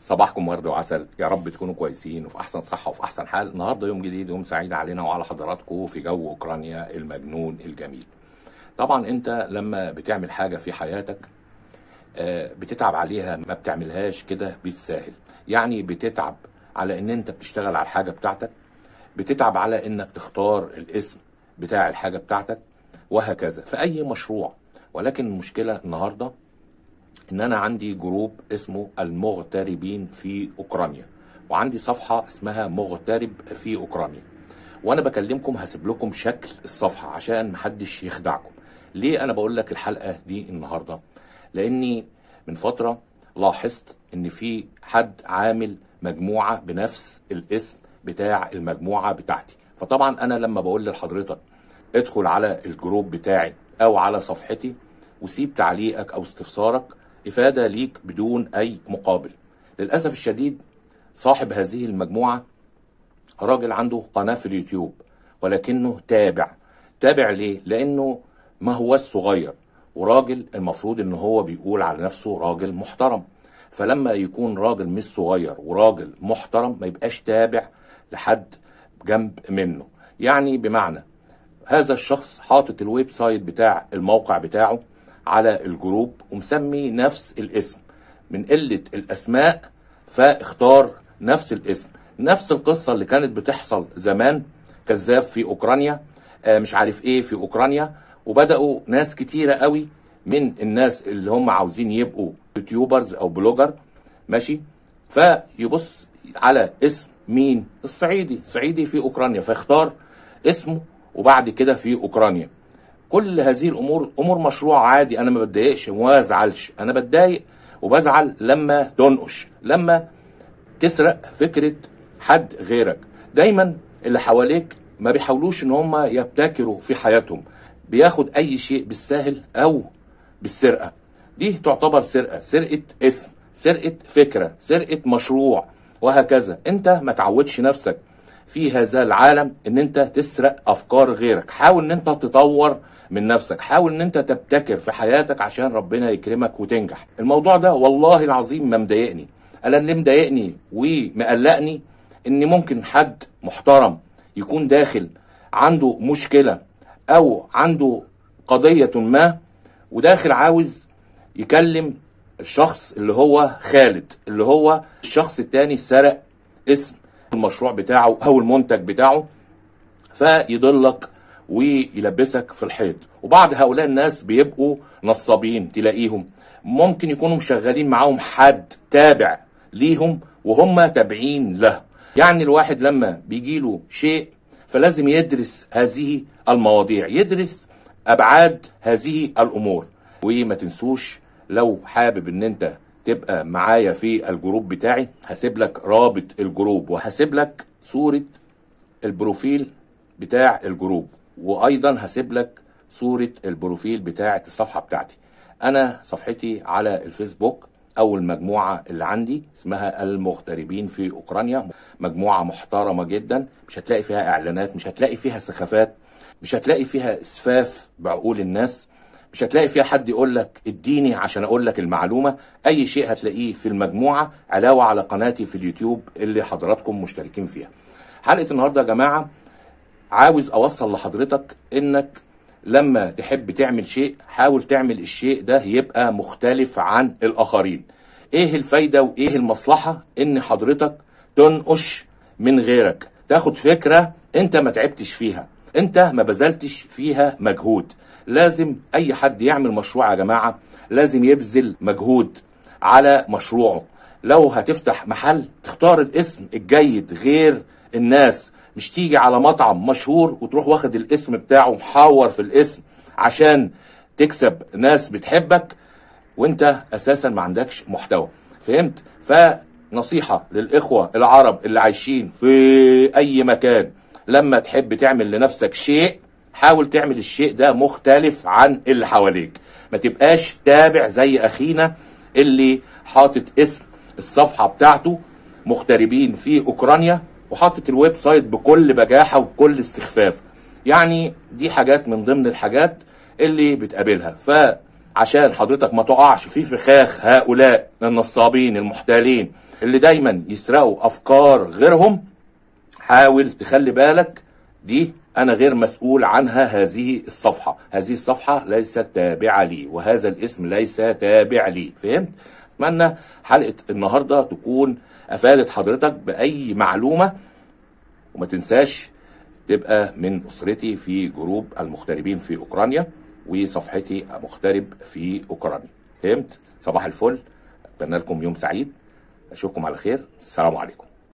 صباحكم ورد وعسل يا رب تكونوا كويسين وفي احسن صحه وفي احسن حال النهارده يوم جديد يوم سعيد علينا وعلى حضراتكم في جو اوكرانيا المجنون الجميل طبعا انت لما بتعمل حاجه في حياتك آه، بتتعب عليها ما بتعملهاش كده بالساهل يعني بتتعب على ان انت بتشتغل على الحاجه بتاعتك بتتعب على انك تختار الاسم بتاع الحاجه بتاعتك وهكذا في اي مشروع ولكن المشكله النهارده ان انا عندي جروب اسمه المغتربين في اوكرانيا وعندي صفحه اسمها مغترب في اوكرانيا وانا بكلمكم هسيب لكم شكل الصفحه عشان محدش يخدعكم ليه انا بقول لك الحلقه دي النهارده لاني من فتره لاحظت ان في حد عامل مجموعه بنفس الاسم بتاع المجموعه بتاعتي فطبعا انا لما بقول لحضرتك ادخل على الجروب بتاعي او على صفحتي وسيب تعليقك او استفسارك افاده ليك بدون اي مقابل للاسف الشديد صاحب هذه المجموعه راجل عنده قناه في اليوتيوب ولكنه تابع تابع ليه لانه ما هو صغير وراجل المفروض ان هو بيقول على نفسه راجل محترم فلما يكون راجل مش صغير وراجل محترم ما يبقاش تابع لحد جنب منه يعني بمعنى هذا الشخص حاطط الويب سايت بتاع الموقع بتاعه على الجروب ومسمي نفس الاسم من قلة الأسماء فاختار نفس الاسم نفس القصة اللي كانت بتحصل زمان كذاب في أوكرانيا آه، مش عارف ايه في أوكرانيا وبدأوا ناس كتيرة قوي من الناس اللي هم عاوزين يبقوا يوتيوبرز أو بلوجر ماشي فيبص على اسم مين الصعيدي صعيدي في أوكرانيا فيختار اسمه وبعد كده في أوكرانيا كل هذه الامور امور مشروع عادي انا ما بتضايقش وما بزعلش انا بتضايق وبزعل لما تنقش لما تسرق فكره حد غيرك دايما اللي حواليك ما بيحاولوش ان هم يبتكروا في حياتهم بياخد اي شيء بالساهل او بالسرقه دي تعتبر سرقه سرقه اسم سرقه فكره سرقه مشروع وهكذا انت ما تعودش نفسك في هذا العالم ان انت تسرق افكار غيرك حاول ان انت تطور من نفسك حاول ان انت تبتكر في حياتك عشان ربنا يكرمك وتنجح الموضوع ده والله العظيم ما مضايقني انا اللي مضايقني ومقلقني ان ممكن حد محترم يكون داخل عنده مشكلة او عنده قضية ما وداخل عاوز يكلم الشخص اللي هو خالد اللي هو الشخص التاني سرق اسم المشروع بتاعه او المنتج بتاعه فيضلك ويلبسك في الحيط وبعض هؤلاء الناس بيبقوا نصابين تلاقيهم ممكن يكونوا مشغلين معاهم حد تابع ليهم وهم تابعين له يعني الواحد لما بيجيله شيء فلازم يدرس هذه المواضيع يدرس ابعاد هذه الامور وما تنسوش لو حابب ان انت تبقى معايا في الجروب بتاعي هسيب لك رابط الجروب وهسيب لك صورة البروفيل بتاع الجروب وايضا هسيب لك صورة البروفيل بتاعة الصفحة بتاعتي انا صفحتي على الفيسبوك او المجموعة اللي عندي اسمها المغتربين في اوكرانيا مجموعة محترمة جدا مش هتلاقي فيها اعلانات مش هتلاقي فيها سخافات مش هتلاقي فيها اسفاف بعقول الناس مش هتلاقي فيها حد يقول لك اديني عشان اقول لك المعلومه اي شيء هتلاقيه في المجموعه علاوه على قناتي في اليوتيوب اللي حضراتكم مشتركين فيها حلقه النهارده يا جماعه عاوز اوصل لحضرتك انك لما تحب تعمل شيء حاول تعمل الشيء ده يبقى مختلف عن الاخرين ايه الفايده وايه المصلحه ان حضرتك تنقش من غيرك تاخد فكره انت ما تعبتش فيها انت ما بذلتش فيها مجهود لازم اي حد يعمل مشروع يا جماعه لازم يبذل مجهود على مشروعه لو هتفتح محل تختار الاسم الجيد غير الناس مش تيجي على مطعم مشهور وتروح واخد الاسم بتاعه محور في الاسم عشان تكسب ناس بتحبك وانت اساسا ما عندكش محتوى فهمت فنصيحة للاخوة العرب اللي عايشين في اي مكان لما تحب تعمل لنفسك شيء حاول تعمل الشيء ده مختلف عن اللي حواليك ما تبقاش تابع زي اخينا اللي حاطط اسم الصفحة بتاعته مغتربين في اوكرانيا وحاطط الويب سايت بكل بجاحة وبكل استخفاف يعني دي حاجات من ضمن الحاجات اللي بتقابلها عشان حضرتك ما تقعش في فخاخ هؤلاء النصابين المحتالين اللي دايما يسرقوا افكار غيرهم حاول تخلي بالك دي انا غير مسؤول عنها هذه الصفحه هذه الصفحه ليست تابعه لي وهذا الاسم ليس تابع لي فهمت اتمنى حلقه النهارده تكون افادت حضرتك باي معلومه وما تنساش تبقى من اسرتي في جروب المغتربين في اوكرانيا وصفحتي مغترب في اوكرانيا فهمت صباح الفل اتمنى لكم يوم سعيد اشوفكم على خير السلام عليكم